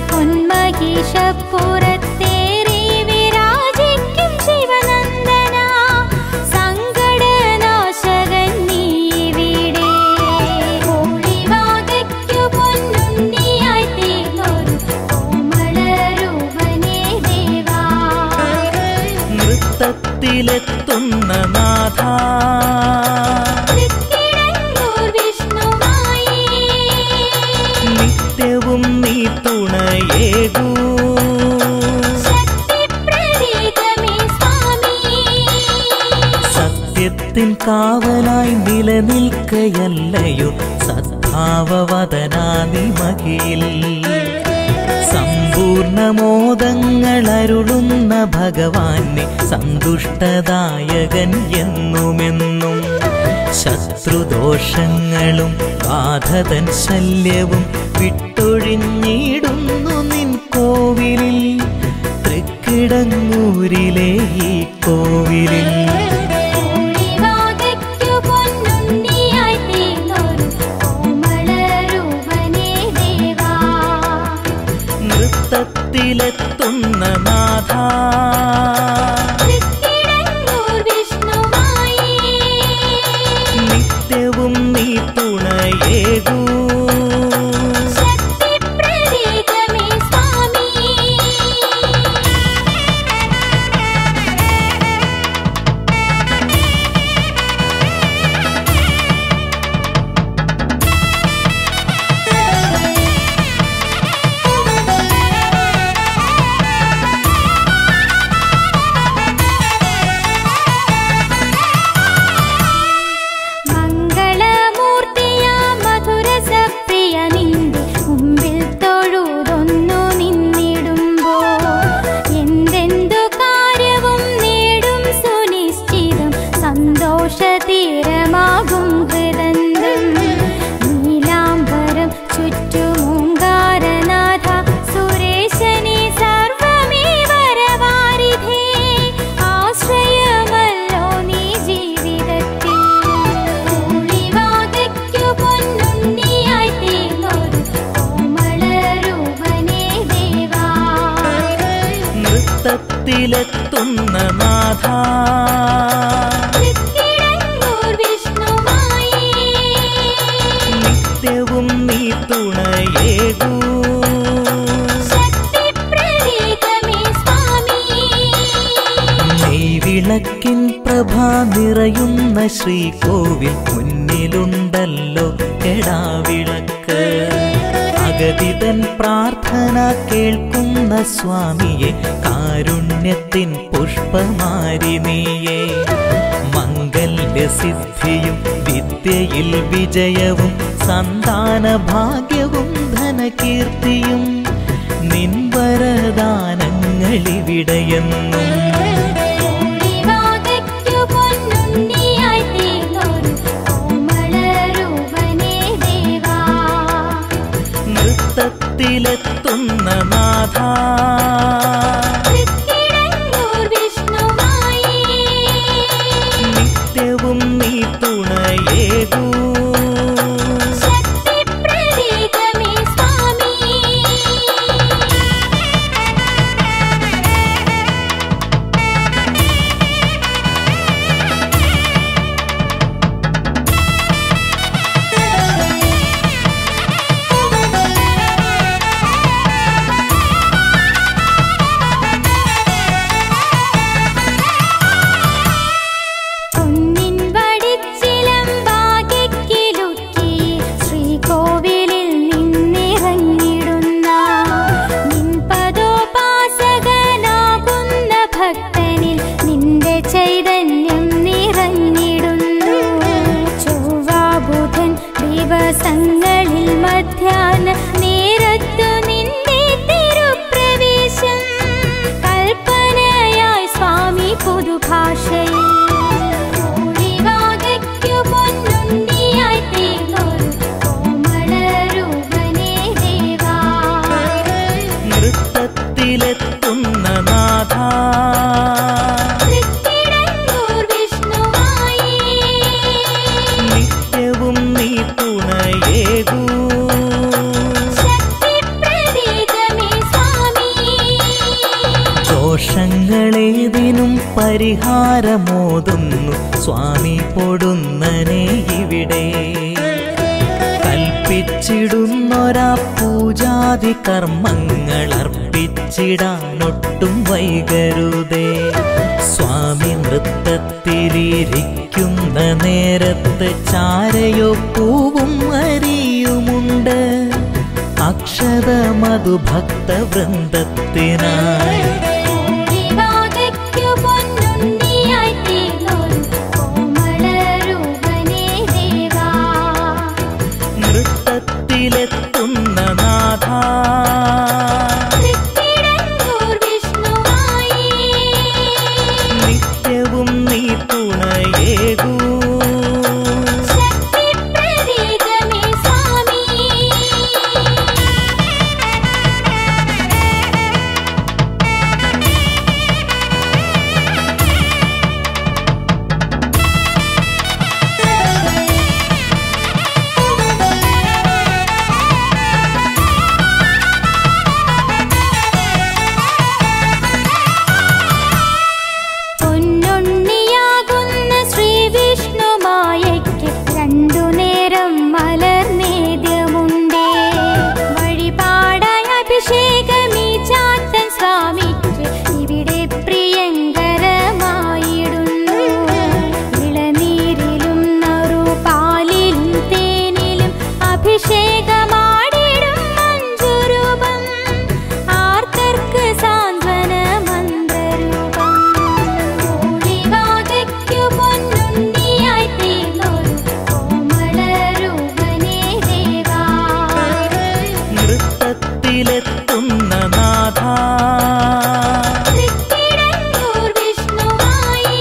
പൊന്മഹിഷപ്പുറത്തേറി വിരാജിക്കും ശിവനന്ദന സങ്കടനാശകൻ നീവിടെ ഒളിവാകയ്ക്കു പൊന്നുണ്ണിയായി തീർന്നൊരു കോമളരൂപനേ ദേവാ നൃത്തത്തിലെത്തുന്ന നാഥ തൃക്കിടങ്ങൂർ വിഷ്ണുവായി നിത്യവും നീ തുണയേകൂ ശക്തിപ്രതീകമേ സ്വാമി സത്യത്തിൻ കാവലായി നിലനിൽക്കയല്ലയോ സദ്ഭാവവദനാനി മകിയിൽ സമ്പൂർണമോദങ്ങളരുളുന്ന ഭഗവാനെ സന്തുഷ്ടദായകൻ എന്നുമെന്നും ശത്രുദോഷങ്ങളും ബാധതൻ ശല്യവും വിട്ടൊഴിഞ്ഞിടുന്നു നിൻ കോവിലിൽ തൃക്കിടങ്ങൂരിലെ ഈ കോവിലിൽ ഒളിവാകയ്ക്കു പൊന്നുണ്ണിയായി തീർന്നൊരു കോമളരൂപനേ ദേവാ നൃത്തത്തിലെത്തുന്ന നാഥ തൃക്കിടങ്ങൂർ വിഷ്ണുവായി നിത്യവും നീ തുണയേകൂ ശക്തിപ്രതീകമേ സ്വാമി മംഗളമൂർത്തിയ മധുരസപ്രിയ നിന്റെ മുമ്പിൽ തൊഴുതൊന്നു നിന്നിടുമ്പോ എന്തെന്തു കാര്യവും നേടും സുനിശ്ചിതം സന്തോഷതീരമാകും ഹൃദന്തം നീലാംബരം ചുറ്റുമോങ്കാരനാഥ സുരേശനെ സർവമേ വരവാരിധേ ആശ്രയമല്ലോ നീ ജീവിതത്തിൽ ഒളിവാകയ്ക്കു പൊന്നുണ്ണിയായി തീർന്നൊരു കോമളരൂപനേ ദേവാ നൃത്തത്തിലെത്തുന്ന നാഥ തൃക്കിടങ്ങൂർ വിഷ്ണുവായി നിത്യവും നീ തുണയേകൂ ശക്തിപ്രതീകമേ സ്വാമി നെയ്വിളക്കിൻ പ്രഭ നിറയുന്ന ശ്രീകോവിൽ മുന്നിലുണ്ടല്ലോ കെടാവിളക്ക് അഗതിതൻ പ്രാർത്ഥന കേൾക്കുന്ന സ്വാമിയെ കാരുണ്യത്തിൻ പുഷ്പമാരി നീയെ മംഗല്യസിദ്ധിയും വിദ്യയിൽ വിജയവും സന്താന ഭാഗ്യവും ധനകീർത്തിയും നിൻ വരദാനങ്ങളിവിടെയെന്നും ഒളിവാകയ്ക്കു പൊന്നുണ്ണിയായി തീർന്നൊരു കോമളരൂപനേ ദേവാ നൃത്തത്തിലെത്തുന്ന നാഥ തൃക്കിടങ്ങൂർ വിഷ്ണുവായി നിത്യവും നീ തുണയേകൂ ശക്തിപ്രതീകമേ സ്വാമി ദോഷങ്ങളേതിനും പരിഹാരമോതുന്നു സ്വാമി പൊടുന്നനെ ഇവിടെ കൽപ്പിച്ചിടുന്നൊരാ പൂജാതി കർമ്മങ്ങൾ അർപ്പിച്ചിടാനൊട്ടും വൈകരുതേ സ്വാമി നൃത്തത്തിലിരിക്കുന്ന നേരത്ത് ചാരയോ പൂവും അരിയുമുണ്ട് അക്ഷത മധുഭക്തവൃന്ദത്തിനായി വിവാഹയ്ക്കു പൊന്നുണ്ണിയായി തീർന്നൊരു കോമളരൂപനേ ദേവാ നൃത്തത്തിലെത്തുന്ന നാഥ തൃക്കിടങ്ങൂർ വിഷ്ണുവായി നിത്യവും നീ തുണയേകൂ ശക്തിപ്രതീകമേ സ്വാമി പൊന്നുണ്ണിയാകുന്ന ശ്രീവിഷ്ണുമായയ്ക്ക് രണ്ടു നേരം മലർനേദ്യമുണ്ടേ വഴിപാടായ അഭിഷേകമീ ചാത്തൻ സ്വാമിക്ക് ഇവിടെ പ്രിയങ്കരമായിടുന്നു ഇളനീരിലും നറു പാലിലും തേനിലും അഭിഷേകമാടിടും മഞ്ജുരൂപം ആർത്തർക്ക് സാന്ത്വന മന്ത്രരൂപം ഒളിവാകയ്ക്കു പൊന്നുണ്ണിയായി തീർന്നൊരു കോമളരൂപനേ ദേവാ നൃത്തത്തിലെത്തുന്ന നാഥ തൃക്കിടങ്ങൂർ വിഷ്ണുവായി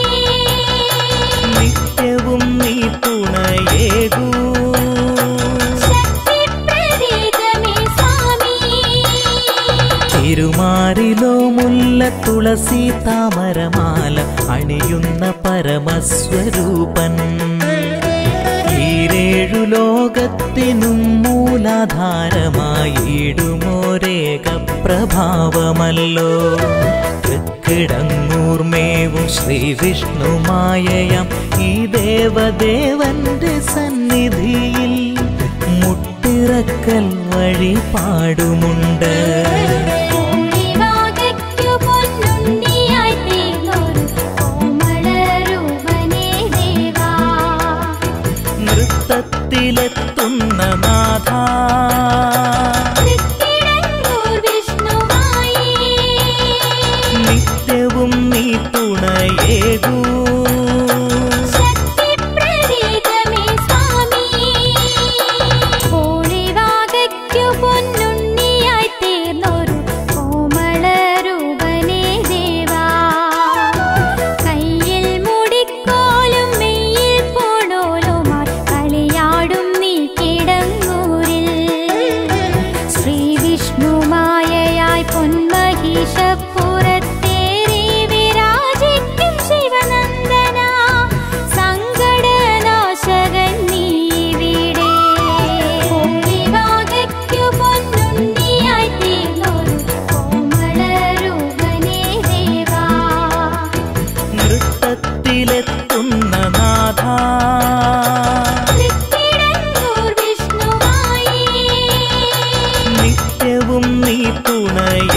നിത്യവും നീ തുണയേകൂ ശക്തിപ്രതീകമേ സ്വാമി തിരുമാറിലോ മുല്ല തുളസി താമരമാല അണിയുന്ന പരമസ്വരൂപൻ ഈരേഴു ലോകത്തിനും മൂലാധാരമായിടുമോരേക പ്രഭാവമല്ലോ തൃക്കിടങ്ങൂർമേവും ശ്രീവിഷ്ണുമായയാം ഈ ദേവദേവന്റെ സന്നിധിയിൽ മുട്ടിറക്കൽ വഴിപാടുമുണ്ട് ഒളിവാകയ്ക്കു പൊന്നുണ്ണിയായി തീർന്നൊരു കോമളരൂപനേ ദേവാ നൃത്തത്തിലെത്തുന്ന നാഥ തൃക്കിടങ്ങൂർ വിഷ്ണുവായി നിത്യവും നീ തുണയേകൂ ശക്തിപ്രതീകമേ സ്വാമി ഒളിവാകയ്ക്കു പൊന്നുണ്ണിയായി തീർന്നൊരു കോമളരൂപനേ ദേവാ കയ്യിൽ മുടിക്കോലും മെയ്യിൽ പോണോലുമായി കളിയാടും നീ കിടങ്ങൂരിൽ ശ്രീവിഷ്ണുമായയായി പൊന്മഹിഷപ്പുറത്തേറി വിരാജിക്കും ശിവനന്ദന സങ്കടനാശകൻ നീവിടെ ഒളിവാകയ്ക്കു പൊന്നുണ്ണിയായി തീർന്നൊരു കോമളരൂപനേ ദേവാ നൃത്തത്തിലെത്തുന്ന നാഥ തൃക്കിടങ്ങൂർ വിഷ്ണുവായി നിത്യവും നീ തുണയേകൂ